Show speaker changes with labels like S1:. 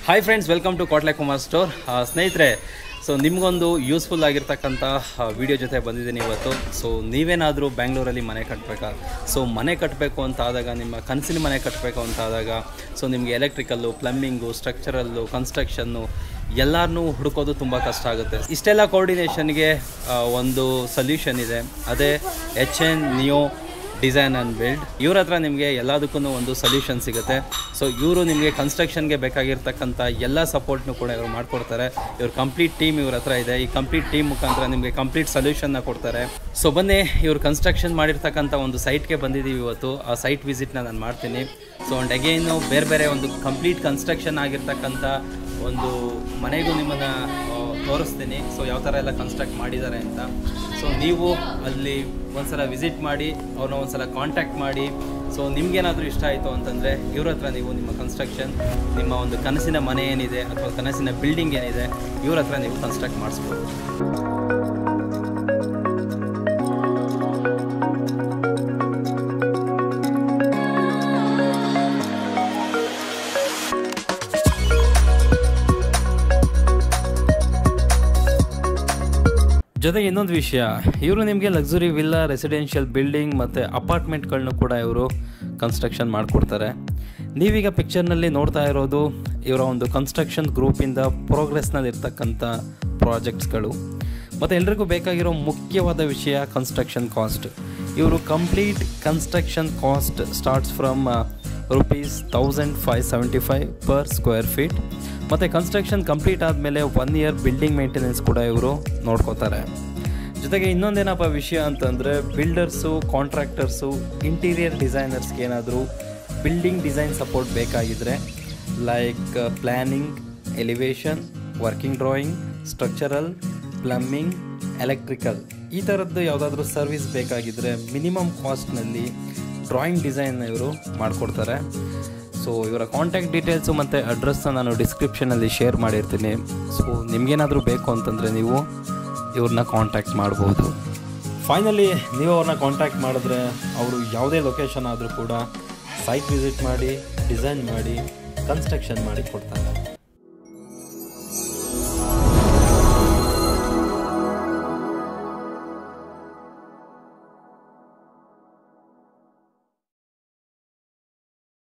S1: hi friends welcome to Kotle Kumar store ಸ್ನೇಹಿತರೆ so ನಿಮಗೊಂದು useful ಆಗಿರ್ತಕ್ಕಂಥ ವಿಡಿಯೋ ಜೊತೆ ಬಂದಿದ್ದೀನಿ ಇವತ್ತು ಸೊ ನೀವೇನಾದರೂ ಬ್ಯಾಂಗ್ಳೂರಲ್ಲಿ ಮನೆ ಕಟ್ಟಬೇಕಾ ಸೊ ಮನೆ ಕಟ್ಟಬೇಕು ಅಂತ ಆದಾಗ ನಿಮ್ಮ ಕನಸಿನ ಮನೆ ಕಟ್ಟಬೇಕು ಅಂತ ಆದಾಗ ಸೊ ನಿಮಗೆ ಎಲೆಕ್ಟ್ರಿಕಲ್ಲು ಪ್ಲಂಬಿಂಗು ಸ್ಟ್ರಕ್ಚರಲ್ಲು ಕನ್ಸ್ಟ್ರಕ್ಷನ್ನು ಎಲ್ಲರನ್ನೂ ಹುಡುಕೋದು ತುಂಬ ಕಷ್ಟ ಆಗುತ್ತೆ ಇಷ್ಟೆಲ್ಲ ಕೋರ್ಡಿನೇಷನ್ಗೆ ಒಂದು ಸೊಲ್ಯೂಷನ್ ಇದೆ ಅದೇ H N Neo design and build ಇವ್ರ ಹತ್ರ ನಿಮಗೆ ಎಲ್ಲದಕ್ಕೂ ಒಂದು ಸೊಲ್ಯೂಷನ್ ಸಿಗುತ್ತೆ ಸೊ ಇವರು ನಿಮಗೆ ಕನ್ಸ್ಟ್ರಕ್ಷನ್ಗೆ ಬೇಕಾಗಿರ್ತಕ್ಕಂಥ ಎಲ್ಲ ಸಪೋರ್ಟ್ನು ಕೂಡ ಇವರು ಮಾಡಿಕೊಡ್ತಾರೆ ಇವ್ರ ಕಂಪ್ಲೀಟ್ ಟೀಮ್ ಇವ್ರ ಹತ್ರ ಇದೆ ಈ ಕಂಪ್ಲೀಟ್ ಟೀಮ್ ಮುಖಾಂತರ ನಿಮಗೆ ಕಂಪ್ಲೀಟ್ ಸೊಲ್ಯೂಷನ್ನ ಕೊಡ್ತಾರೆ ಸೊ ಬನ್ನಿ ಇವ್ರು ಕನ್ಸ್ಟ್ರಕ್ಷನ್ ಮಾಡಿರ್ತಕ್ಕಂಥ ಒಂದು ಸೈಟ್ಗೆ ಬಂದಿದ್ದೀವಿ ಇವತ್ತು ಆ ಸೈಟ್ ವಿಸಿಟ್ನ ನಾನು ಮಾಡ್ತೀನಿ ಸೊ ಅಂಡ್ ಅಗೇನು ಬೇರೆ ಬೇರೆ ಒಂದು ಕಂಪ್ಲೀಟ್ ಕನ್ಸ್ಟ್ರಕ್ಷನ್ ಆಗಿರ್ತಕ್ಕಂಥ ಒಂದು ಮನೆಗೂ ನಿಮ್ಮನ್ನು ತೋರಿಸ್ತೀನಿ ಸೊ ಯಾವ ಥರ ಎಲ್ಲ ಕನ್ಸ್ಟ್ರಕ್ಟ್ ಮಾಡಿದ್ದಾರೆ ಅಂತ ಸೊ ನೀವು ಅಲ್ಲಿ ಒಂದ್ಸಲ ವಿಸಿಟ್ ಮಾಡಿ ಅವ್ರನ್ನ ಒಂದ್ಸಲ ಕಾಂಟ್ಯಾಕ್ಟ್ ಮಾಡಿ ಸೊ ನಿಮ್ಗೇನಾದರೂ ಇಷ್ಟ ಆಯಿತು ಅಂತಂದರೆ ಇವ್ರ ಹತ್ರ ನೀವು ನಿಮ್ಮ ಕನ್ಸ್ಟ್ರಕ್ಷನ್ ನಿಮ್ಮ ಒಂದು ಕನಸಿನ ಮನೆ ಏನಿದೆ ಅಥವಾ ಕನಸಿನ ಬಿಲ್ಡಿಂಗ್ ಏನಿದೆ ಇವ್ರ ಹತ್ರ ನೀವು ಕನ್ಸ್ಟ್ರಕ್ಟ್ ಮಾಡಿಸ್ಬೋದು ಜೊತೆಗೆ ಇನ್ನೊಂದು ವಿಷಯ ಇವರು ನಿಮಗೆ ಲಕ್ಸುರಿ ವಿಲ್ಲಾ ರೆಸಿಡೆನ್ಷಿಯಲ್ ಬಿಲ್ಡಿಂಗ್ ಮತ್ತು ಅಪಾರ್ಟ್ಮೆಂಟ್ಗಳನ್ನೂ ಕೂಡ ಇವರು ಕನ್ಸ್ಟ್ರಕ್ಷನ್ ಮಾಡಿಕೊಡ್ತಾರೆ ನೀವೀಗ ಪಿಕ್ಚರ್ನಲ್ಲಿ ನೋಡ್ತಾ ಇರೋದು ಇವರ ಒಂದು ಕನ್ಸ್ಟ್ರಕ್ಷನ್ ಗ್ರೂಪಿಂದ ಪ್ರೋಗ್ರೆಸ್ನಲ್ಲಿ ಇರ್ತಕ್ಕಂಥ ಪ್ರಾಜೆಕ್ಟ್ಸ್ಗಳು ಮತ್ತು ಎಲ್ರಿಗೂ ಬೇಕಾಗಿರೋ ಮುಖ್ಯವಾದ ವಿಷಯ ಕನ್ಸ್ಟ್ರಕ್ಷನ್ ಕಾಸ್ಟ್ ಇವರು complete construction cost starts from rupees thousand five seventy five per square feet ಮತ್ತು ಕನ್ಸ್ಟ್ರಕ್ಷನ್ ಕಂಪ್ಲೀಟ್ ಆದಮೇಲೆ ಒನ್ ಇಯರ್ ಬಿಲ್ಡಿಂಗ್ ಮೇಂಟೆನೆನ್ಸ್ ಕೂಡ ಇವರು ನೋಡ್ಕೋತಾರೆ ಜೊತೆಗೆ ಇನ್ನೊಂದೇನಪ್ಪ ವಿಷಯ ಅಂತಂದರೆ ಬಿಲ್ಡರ್ಸು ಕಾಂಟ್ರಾಕ್ಟರ್ಸು ಇಂಟೀರಿಯರ್ ಡಿಸೈನರ್ಸ್ಗೆ ಏನಾದರೂ ಬಿಲ್ಡಿಂಗ್ ಡಿಸೈನ್ ಸಪೋರ್ಟ್ ಬೇಕಾಗಿದ್ದರೆ like planning elevation working drawing structural plumbing electrical ಈ ಥರದ್ದು ಯಾವುದಾದ್ರೂ ಸರ್ವಿಸ್ ಬೇಕಾಗಿದ್ದರೆ ಮಿನಿಮಮ್ ಕಾಸ್ಟ್ನಲ್ಲಿ ಡ್ರಾಯಿಂಗ್ ಡಿಸೈನ್ ಇವರು ಮಾಡಿಕೊಡ್ತಾರೆ ಸೊ ಇವರ ಕಾಂಟ್ಯಾಕ್ಟ್ ಡೀಟೇಲ್ಸು ಮತ್ತು ಅಡ್ರೆಸ್ನ ನಾನು ಡಿಸ್ಕ್ರಿಪ್ಷನಲ್ಲಿ ಶೇರ್ ಮಾಡಿರ್ತೀನಿ ಸೊ ನಿಮಗೇನಾದರೂ ಬೇಕು ಅಂತಂದರೆ ನೀವು ಇವ್ರನ್ನ ಕಾಂಟ್ಯಾಕ್ಟ್ ಮಾಡ್ಬೋದು ಫೈನಲಿ ನೀವು ಅವ್ರನ್ನ ಕಾಂಟ್ಯಾಕ್ಟ್ ಮಾಡಿದ್ರೆ ಅವರು ಯಾವುದೇ ಲೊಕೇಶನ್ ಆದರೂ ಕೂಡ ಸೈಟ್ ವಿಸಿಟ್ ಮಾಡಿ ಡಿಸೈನ್ ಮಾಡಿ ಕನ್ಸ್ಟ್ರಕ್ಷನ್ ಮಾಡಿ ಕೊಡ್ತಾರೆ